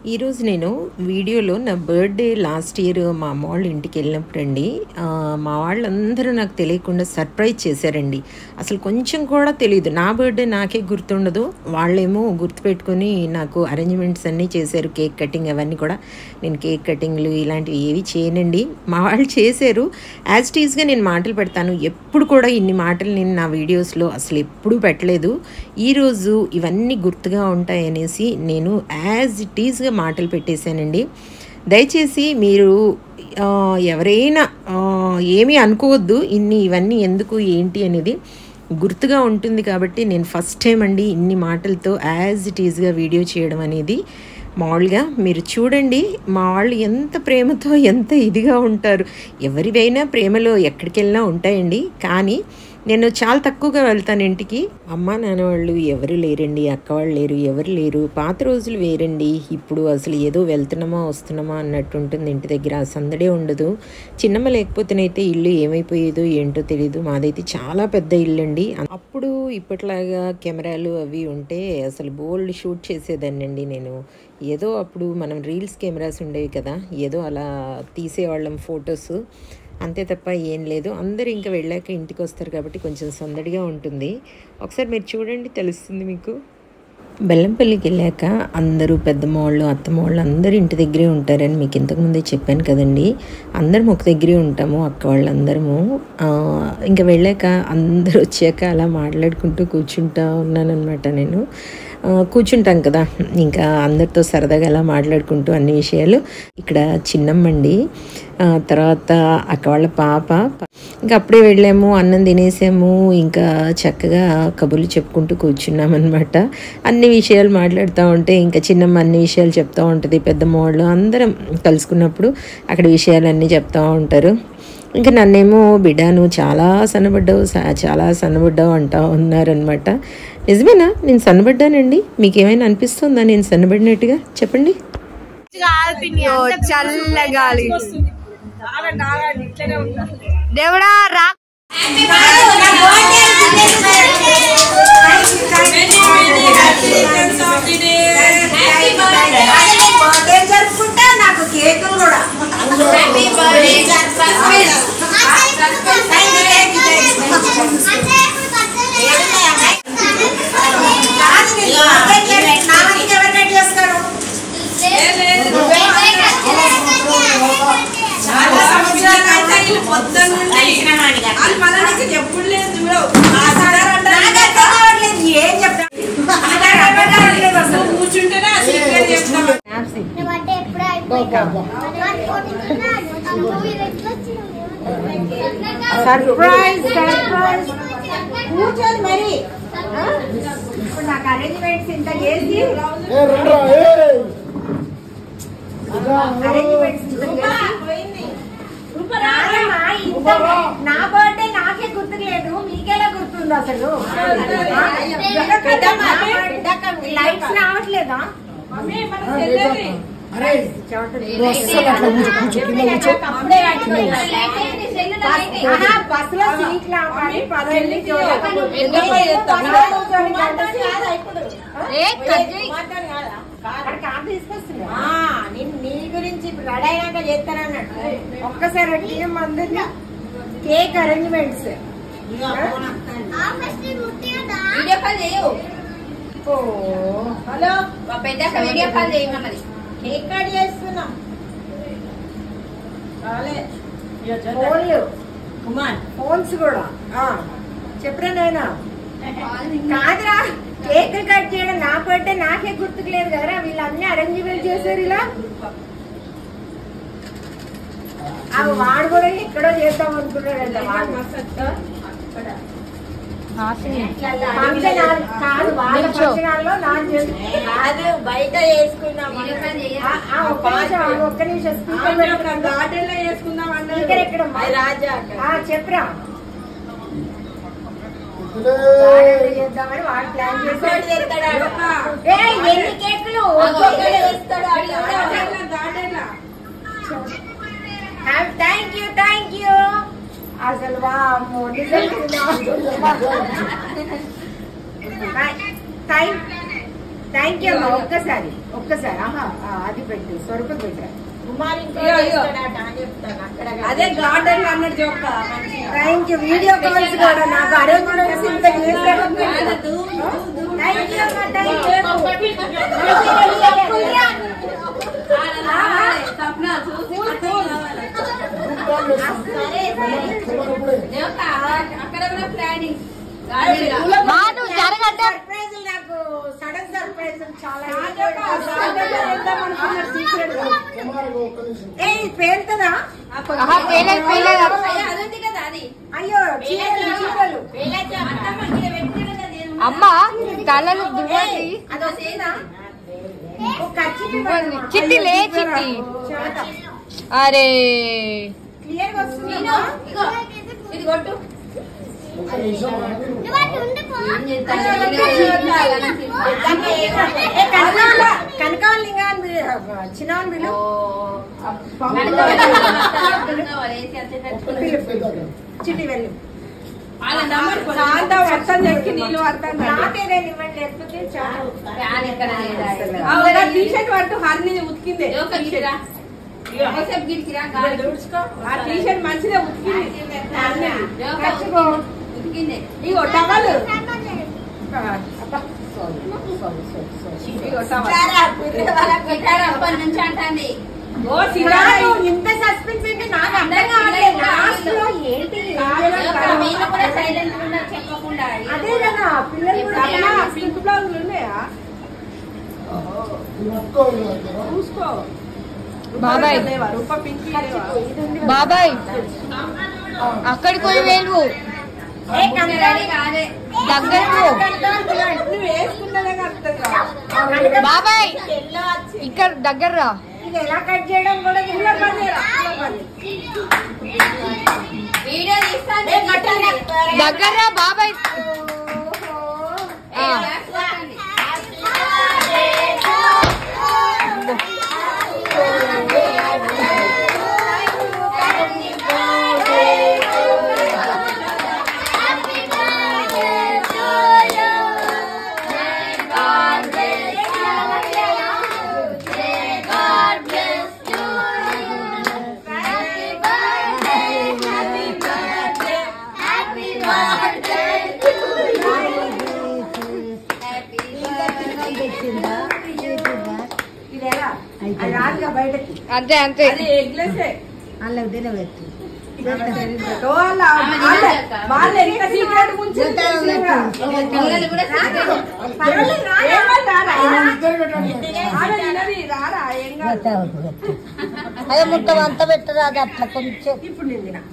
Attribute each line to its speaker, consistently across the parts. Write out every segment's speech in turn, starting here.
Speaker 1: ఈరోజు నేను వీడియోలో నా బర్త్డే లాస్ట్ ఇయర్ మా అమ్మ వాళ్ళ ఇంటికి వెళ్ళినప్పుడు అండి ఆ, మా వాళ్ళందరూ నాకు తెలియకుండా సర్ప్రైజ్ చేశారండి అసలు కొంచెం కూడా తెలియదు నా బర్త్డే నాకే గుర్తుండదు వాళ్ళేమో గుర్తుపెట్టుకొని నాకు అరేంజ్మెంట్స్ అన్నీ చేశారు కేక్ కటింగ్ అవన్నీ కూడా నేను కేక్ కటింగ్లు ఇలాంటివి ఏవి చేయనండి మా వాళ్ళు చేశారు యాజ్ టీజ్గా నేను మాటలు పెడతాను ఎప్పుడు కూడా ఇన్ని మాటలు నేను నా వీడియోస్లో అసలు ఎప్పుడూ పెట్టలేదు ఈరోజు ఇవన్నీ గుర్తుగా ఉంటాయనేసి నేను యాజ్ ఇట్ ఈజ్గా మాటలు పెట్టేశానండి దయచేసి మీరు ఆ, ఎవరైనా ఆ, ఏమీ అనుకోవద్దు ఇన్ని ఇవన్నీ ఎందుకు ఏంటి అనేది గుర్తుగా ఉంటుంది కాబట్టి నేను ఫస్ట్ టైం అండి ఇన్ని మాటలతో యాజ్ ఇట్ ఈజ్గా వీడియో చేయడం అనేది మామూలుగా మీరు చూడండి మా వాళ్ళు ఎంత ప్రేమతో ఎంత ఇదిగా ఉంటారు ఎవరివైనా ప్రేమలో ఎక్కడికి వెళ్ళినా ఉంటాయండి కానీ నేను చాలా తక్కువగా వెళ్తాను ఇంటికి అమ్మ నాన్న వాళ్ళు ఎవరు లేరండి అక్క వాళ్ళు లేరు ఎవరు లేరు పాత రోజులు వేరండి ఇప్పుడు అసలు ఏదో వెళ్తున్నామా వస్తున్నామా అన్నట్టు ఉంటుంది ఇంటి దగ్గర ఆ సందడే ఉండదు చిన్నమ్మ లేకపోతేనైతే ఇల్లు ఏమైపోయేదో ఏంటో తెలియదు మాదైతే చాలా పెద్ద ఇల్లు అండి అప్పుడు ఇప్పట్లాగా కెమెరాలు అవి ఉంటే అసలు బోల్డ్ షూట్ చేసేదాన్ని అండి నేను ఏదో అప్పుడు మనం రీల్స్ కెమెరాస్ ఉండేవి కదా ఏదో అలా తీసేవాళ్ళం ఫొటోస్ అంతే తప్ప ఏం లేదు అందరు ఇంకా వెళ్ళాక ఇంటికి వస్తారు కాబట్టి కొంచెం సందడిగా ఉంటుంది ఒకసారి మీరు చూడండి తెలుస్తుంది మీకు బెల్లంపల్లికి వెళ్ళాక అందరూ పెద్దమ్మవాళ్ళు అత్తమ్మవాళ్ళు అందరూ ఇంటి దగ్గరే ఉంటారని మీకు ఇంతకుముందే చెప్పాను కదండి అందరం ఒక దగ్గరే ఉంటాము అక్క వాళ్ళందరము ఆ, ఇంకా వెళ్ళాక అందరూ వచ్చాక అలా మాట్లాడుకుంటూ కూర్చుంటా ఉన్నానన్నమాట నేను ఆ, కూర్చుంటాం కదా ఇంకా అందరితో సరదాగా అలా మాట్లాడుకుంటూ అన్ని విషయాలు ఇక్కడ చిన్నమ్మండి ఆ, తర్వాత అక్క వాళ్ళ పాప ఇంకా అప్పుడే వెళ్ళాము అన్నం తినేసాము ఇంకా చక్కగా కబుర్లు చెప్పుకుంటూ కూర్చున్నామన్నమాట అన్ని విషయాలు మాట్లాడుతూ ఉంటే ఇంకా చిన్నమ్మ అన్ని విషయాలు చెప్తూ ఉంటుంది పెద్దమ్మ వాళ్ళు అందరం కలుసుకున్నప్పుడు అక్కడ విషయాలన్నీ చెప్తూ ఉంటారు ఇంకా నన్నేమో బిడ్డ నువ్వు చాలా సన్నబడ్డావు సా- చాలా సన్నబడ్డావు అంటా ఉన్నారనమాట నిజమేనా నేను సన్నబడ్డానండి మీకేమైనా అనిపిస్తుందా నేను సన్నబడినట్టుగా చెప్పండి
Speaker 2: చల్లగాలి దేవుడా రా
Speaker 3: జరుపుకుంటా నాకు కేకులు కూడా నాన్నకి ఎవరు కట్ చేస్తారు చాలా సంవత్సరాలు అయితే వీళ్ళు పొద్దున్నుండి వాళ్ళు మళ్ళా నీకు ఎప్పుడు లేదు చూడు. నాకే తెలియట్లేదు, ఏం చెప్తా నాకే అర్థం కావట్లేదు అసలు. కూర్చుంటేనే ఆ సీక్రెట్ చెప్తాను.
Speaker 2: సర్ప్రైజ్ సర్ప్రైజ్
Speaker 3: కూర్చోని మరి ఇప్పుడు నాకు అరేంజ్మెంట్స్ ఇంత చేసి అరేంజ్మెంట్స్ ఇంత చేసి నాన్నమ్మ, ఇంత- నా బర్త్డే నాకే గుర్తులేదు మీకెలా గుర్తుంది అసలు లైట్స్ రావట్లేదా ఆహా, బస్సులో సీట్ లావాలి పదండి అక్కడ కార్ తీసుకొస్తున్నా నేను నీ గురించి ఇప్పుడు రెడీ అయినాక చేస్తానన్నట్టు ఒక్కసారి టీం అందరినీ కేక్ అరేంజ్మెంట్స్
Speaker 4: వీడియో కాల్ చేయు
Speaker 3: ఓ హలో
Speaker 4: మా పెద్దక్క వీడియో కాల్ చేయమన్నది
Speaker 3: కేక్ కట్ చేస్తున్నాం ఫోన్లు ఫోన్స్ కూడా ఆ, చెప్పురా నాయనా కాదురా కేక్ కట్ చేయడం నా బర్త్డే నాకే గుర్తుకు లేదు కదరా వీళ్ళన్నీ అరేంజ్మెంట్ చేశారు ఇలా అవి వాడు కూడా ఎక్కడో చేద్దాం అనుకున్నాడంట వాడు. ఫంక్షన్ హాల్ కాదు వాళ్ళ ఫంక్షన్ హాల్లో నాకు తెలుసు. కాదు బయట చేసుకున్నాం
Speaker 4: వీడియో కాల్ చేయ
Speaker 3: ఆ, ఆ, ఒక్క నిమిషం ఆగు, ఒక్క నిమిషం స్పీకర్ పెట్టుకుందాం. స్పీకర్ ఎక్కడ ఆ, చెప్పురా గార్డెన్లో చేద్దామని వాడు ప్లాన్ చేశాడు ఏయ్, ఎన్ని కేకులు థ్యాంక్ యూ థ్యాంక్ యూ అసలు వామ్మో, నిజంగా థ్యాంక్ థ్యాంక్ యూ అమ్మా ఒక్కసారి ఒక్కసారి ఆహా ఆ, అది పెట్టు సొరప పెట్టు
Speaker 2: ఇగో, ఇగో. అదే గార్డెన్ అన్నట్టు చెప్తా మంచిగా
Speaker 3: థ్యాంక్ యూ వీడియో కాల్స్ కూడా నాకు అరేంజ్మెంట్స్ ఇంత చేశారు థ్యాంక్ యూ అమ్మా థ్యాంక్
Speaker 4: స్వప్న చూసి అక్కడ కూడా ప్లానింగ్
Speaker 2: మాను జరగండి
Speaker 3: సర్ప్రైజ్ నాకు సడన్ సర్ప్రైజ్ చాలా ఏ ఇది పేరుతుందా
Speaker 2: ఆహా, పేలేదు, పేలేదు.
Speaker 4: అదంతే కదా అది
Speaker 3: అయ్యో చీరలు చీరలు
Speaker 4: అత్తమ్మ ఇక్కడ పెట్టిన కదా నేను
Speaker 2: అమ్మ తలలు దువ్వండి
Speaker 3: అది వస్తుందా ఒక ఖర్చు
Speaker 2: దువ్వండి చిట్టి లే చిట్టి అరే
Speaker 3: క్లియర్ గా
Speaker 4: నేను
Speaker 3: వస్తుందా
Speaker 4: ఇగో ఇది కొట్టు
Speaker 3: కనకాలింగా చిన్న బిల్లు చిట్టి వెళ్ళి
Speaker 2: శాంత వర్షం చెక్కి నీళ్ళు పడతాను
Speaker 3: నాకేదే ఇవ్వండి లేకపోతే చాలు
Speaker 2: టీ షర్ట్ పట్టు హర్ని ఉతికిందే ఆ టీ షర్ట్ మంచిదే ఉతికింది ఇగో టవల్ ఇగో టవల్
Speaker 4: నుంచి అంటాంది
Speaker 2: ఓ సిరా
Speaker 3: నాకు ఇంత సస్పెన్స్ ఏంటి నాకు అర్థం కావట్లేదు లాస్ట్ లో ఏంటి
Speaker 4: మీరు కూడా సైలెంట్ ఉన్నారు చెప్పకుండా
Speaker 3: అదే కదా పిల్లలు కూడా
Speaker 2: పింక్ బ్లౌజులు ఉన్నాయా చూసుకో
Speaker 5: బాబాయ్.
Speaker 2: లేవా? రూప పింక్ లేవా?
Speaker 5: బాబాయ్ అక్కడికి పోయి వేలు
Speaker 3: ఏ కనకాలి
Speaker 4: కాదే
Speaker 5: దగ్గరకు
Speaker 2: నువ్వు వేసుకున్నదే అర్థం కాదు
Speaker 5: బాబాయ్ ఇక్కడ దగ్గర రా
Speaker 3: ఇది ఎలా కట్ చేయడం కూడా
Speaker 2: పూల పని రా, పూల పని.
Speaker 4: వీడియో తీస్తాను
Speaker 5: దగ్గర రా బాబాయ్ ఆ.
Speaker 3: ఇది ఎలా అది రాదుగా బయటకి
Speaker 5: అంతే అంతే
Speaker 2: అది ఎగ్లెసే
Speaker 3: అలా తినవచ్చు
Speaker 2: ఓ వాళ్ళ వాళ్ళ వాళ్ళ ఎంత సీక్రెట్ ముంచి
Speaker 4: పిల్లలు కూడా
Speaker 3: పర్వాలేదు రా.
Speaker 2: రారా ఏం కాదు
Speaker 6: అదే ముట్ట వంత పెట్టరా అది అట్లా కొంచెం
Speaker 3: ఇప్పుడు నేను తిన.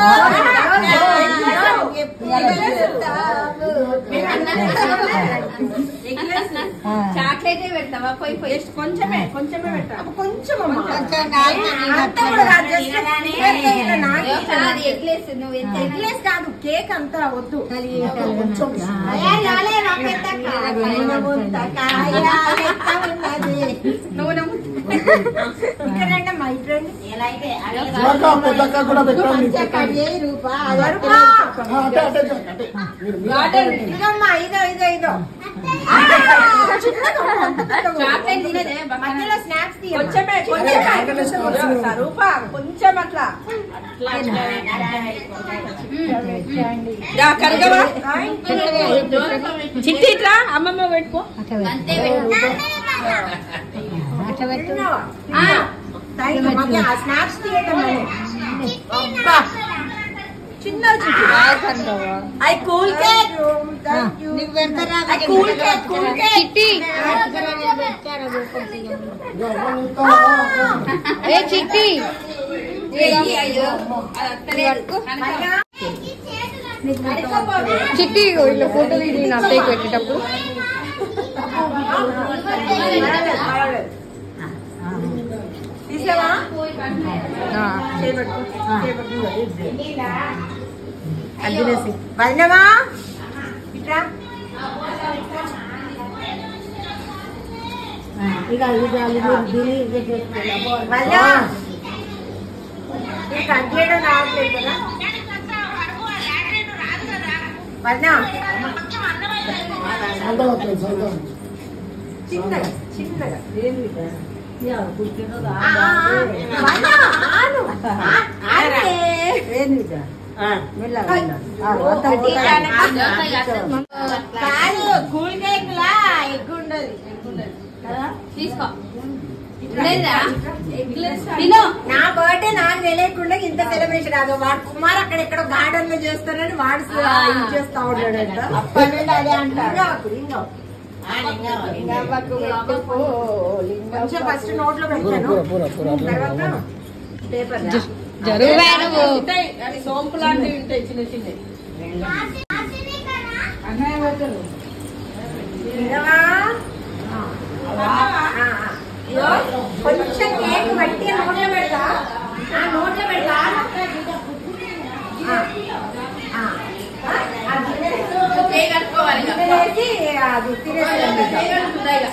Speaker 4: చాక్లెట్ పెడతావా పోయి పోయి
Speaker 2: జస్ట్ కొంచెమే కొంచెమే పెట్టాలి
Speaker 3: కొంచెం అమ్మా.
Speaker 6: కొంచెం కాదు, నేను
Speaker 3: అంత కూడా కాదు, just ఇట్లా నాకే ఇట్లా
Speaker 4: అది ఎగ్లేస్ నువ్వు ఎంత
Speaker 3: ఎగ్లెస్ కాదు కేక్ అంతా వద్దు
Speaker 6: కలిగి కలిగి
Speaker 3: నువ్వు నమ్ము ఇక్కడ మై ఫ్రెండ్
Speaker 4: ఎలా అయితే
Speaker 3: ఇదమ్మా ఇదో ఇదో ఇదో
Speaker 4: చాక్లెట్ తినదే
Speaker 3: మధ్యలో స్నాక్స్
Speaker 2: కొంచెమే కొంచెమే రూపా కొంచెం అట్లా రా, కరగవా చిట్టి ఇట్లా అమ్మమ్మ పెట్టుకో
Speaker 4: అంతే పెట్టు.
Speaker 6: అట్లా పెట్టు
Speaker 3: స్నాక్స్ తీయటం అబ్బా చిన్న
Speaker 2: ఐ కూల్ కేక్
Speaker 6: నీకు పెడతారా
Speaker 2: కూల్ కేక్ కూల్ కేక్
Speaker 5: చిట్టి ఏ చిట్టి
Speaker 4: వెయ్యి, అయ్యో అది వస్తలేదు. కనుక
Speaker 5: చిట్టి ఇగో ఇట్లా ఫోటో తీసి నేను అత్తయ్యకి పెట్టేటప్పుడు
Speaker 3: తీసావా
Speaker 4: పోయి పడుకో.
Speaker 5: ఆ.
Speaker 3: వదినమా ఇట్లా
Speaker 6: ఇక ఇది అల్లు దీని ఇది చేసుకోవాలి.
Speaker 3: వదినా ఇది కట్ చేయడం రావట్లేదు కదా వదినా చిన్నగా చిన్నగా ఆ, ఆ, ఆ. మళ్ళా ఆను. ఆ, ఆనే. కాదు కూల్ కేక్ లా ఎగ్ ఉండదు
Speaker 4: తీసుకో లేదా తిను
Speaker 3: నా బర్త్డే నాకు తెలియకుండా ఇంత సెలబ్రేషన్ కాదు వాడు కుమార్ అక్కడ ఎక్కడో గార్డెన్ లో చేస్తారని వాడు ఇది చేస్తా ఉన్నాడంట అప్పటి నుండి అదే అంటారు కొంచెం ఫస్ట్ నోట్లో పెట్టాను తర్వాత పేపర్
Speaker 5: జరుగువే నువ్వు
Speaker 2: సోంపు లాంటివి ఉంటాయి చిన్న చిన్నవి
Speaker 3: తినవా? ఆ, ఆ. ఇదిగో, కొంచెం కేక్ పట్టి నోట్లో పెడతా ఆ నోట్లో పెడతా ఆ, ఆ. ఆ, అది తినేసి-
Speaker 4: చేయి కట్టుకోవాలి ఇక.
Speaker 3: తినేసి అది తినేసి
Speaker 4: చేయి కట్టుకుందా ఇక.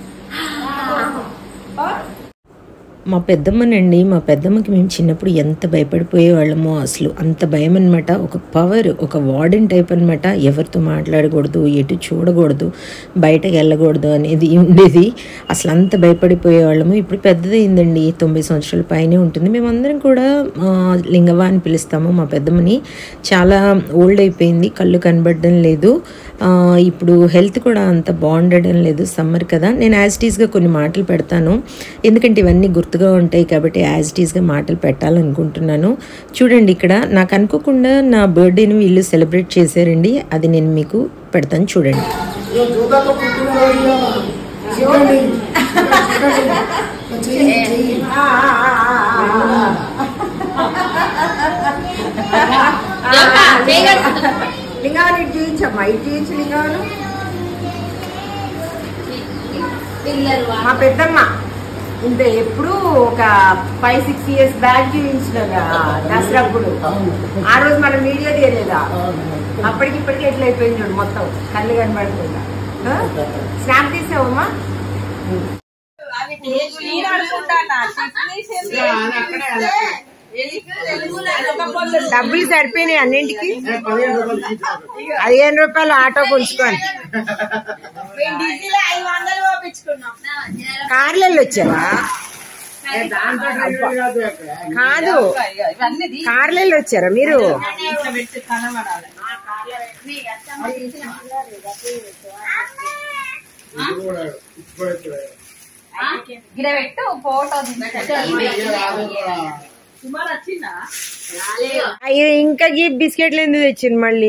Speaker 1: మా పెద్దమ్మనండి మా పెద్దమ్మకి మేము చిన్నప్పుడు ఎంత భయపడిపోయేవాళ్ళమో అసలు అంత భయం అనమాట ఒక పవర్ ఒక వార్డెన్ టైప్ అనమాట ఎవరితో మాట్లాడకూడదు ఎటు చూడకూడదు బయటకు వెళ్ళకూడదు అనేది ఉండేది అసలు అంత భయపడిపోయేవాళ్ళము ఇప్పుడు పెద్దదైందండి తొంభై సంవత్సరాల పైనే ఉంటుంది మేమందరం కూడా ఆ, లింగవ్వ అని పిలుస్తాము మా పెద్దమ్మని చాలా ఓల్డ్ అయిపోయింది కళ్ళు కనబడడం లేదు ఆ, ఇప్పుడు హెల్త్ కూడా అంత బాగుండడం లేదు సమ్మర్ కదా నేను యాజ్ టీస్గా కొన్ని మాటలు పెడతాను ఎందుకంటే ఇవన్నీ గుర్తుగా ఉంటాయి కాబట్టి యాజ్ టీస్గా మాటలు పెట్టాలనుకుంటున్నాను చూడండి ఇక్కడ నాకు అనుకోకుండా నా బర్త్డేని వీళ్ళు సెలబ్రేట్ చేశారండి అది నేను మీకు పెడతాను చూడండి
Speaker 3: ఆ, ఆ, ఆ, ఆ,
Speaker 4: జోకా, చేయి కట్టుకుందా.
Speaker 3: లింగాలు ఇటు చూపించమ్మా ఇటు చూపించు లింగాలు
Speaker 4: పిల్లలు
Speaker 3: మా పెద్దమ్మ ఇంత ఎప్పుడు ఒక ఫైవ్ సిక్స్ ఇయర్స్ బ్యాక్ చూపించిన దసరాప్పుడు ఆ రోజు మనం వీడియో తీయలేదా అప్పటికి ఇప్పటికి ఎట్లా అయిపోయింది చూడు మొత్తం కళ్ళు కనబడుతుందా స్నాప్ తీసావమ్మా డబ్బులు సరిపోయినాయి అన్నింటికి పదిహేను రూపాయలు ఆటో ఉంచుకోండి కార్లలో వచ్చావా కాదు కార్లలో వచ్చారా మీరు
Speaker 4: గిడ పెట్టు ఫోటో
Speaker 3: అయ్యో ఇంకా ఈ బిస్కెట్లు ఎందుకు తెచ్చింది మళ్ళీ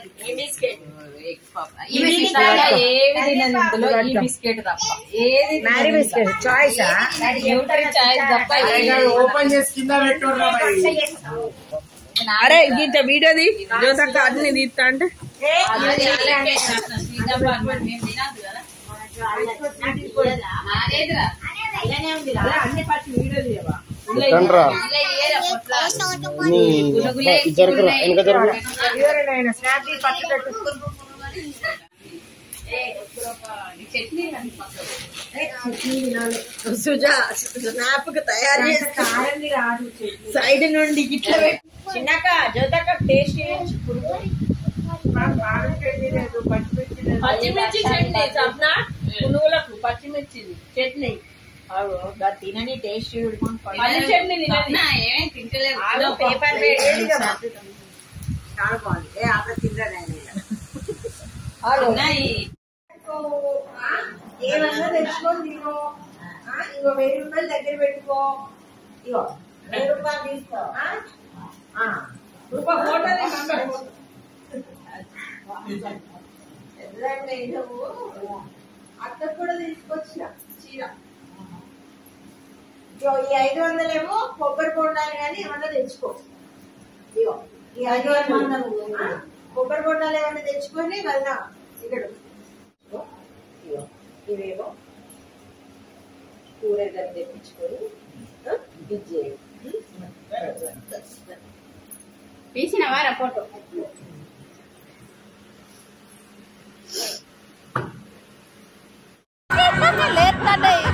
Speaker 2: ఏవి తినదు ఇందులో ఈ బిస్కెట్ తప్ప ఏది
Speaker 3: మ్యారీ బిస్కెట్ చాయిసా
Speaker 2: న్యూట్రీ చాయ్ తప్ప
Speaker 7: ఓపెన్ చేసి కింద పెట్టుకోరా
Speaker 2: అరే ఇంత వీడియోది జ్యోతక్క అన్ని తీస్తా అంటే
Speaker 7: తండ్రా జరగరా వెనక జరగరా
Speaker 3: ఎవరైనా స్నాప్ పట్టు పెట్టు
Speaker 2: సుజా స్నాప్ కు తయారు చేస్తా సైడ్ నుండి ఇట్లా పెట్టి చిన్నక జ్యోతక్క టేస్ట్ పచ్చిమిర్చి చట్నీ సప్న పునుగులకు పచ్చిమిర్చి చట్నీ అవు తినని టేస్ట్ పల్లి చట్నీ తినది ఆలో పేపర్
Speaker 3: చాలా బాగుంది ఏ అక్కడ తింటాను ఏమన్నా తెచ్చుకొని తిను ఆ, ఇంకో వెయ్యి రూపాయలు దగ్గర పెట్టుకో ఇగో వెయ్యి రూపాయలు తీసుకో ఆ? ఆ. ఎదురంగా నువ్వు అక్కకు కూడా తీసుకొచ్చిన చీర ఇగో ఈ ఐదు వందలేమో కొబ్బరి బొండాలు కానీ ఏమన్నా తెచ్చుకో ఇగో ఈ ఐదు వందలు ఆ? కొబ్బరి బొండాలు ఏమన్నా తెచ్చుకొని వెళ్దాం ఇక్కడ ఇగో, ఇగో, ఇవేమో కూర ఏదైనా తెప్పించుకొని ఆ? ఇది చేయండి.
Speaker 4: తీసినవా రా ఫోటో
Speaker 5: లేస్తాడే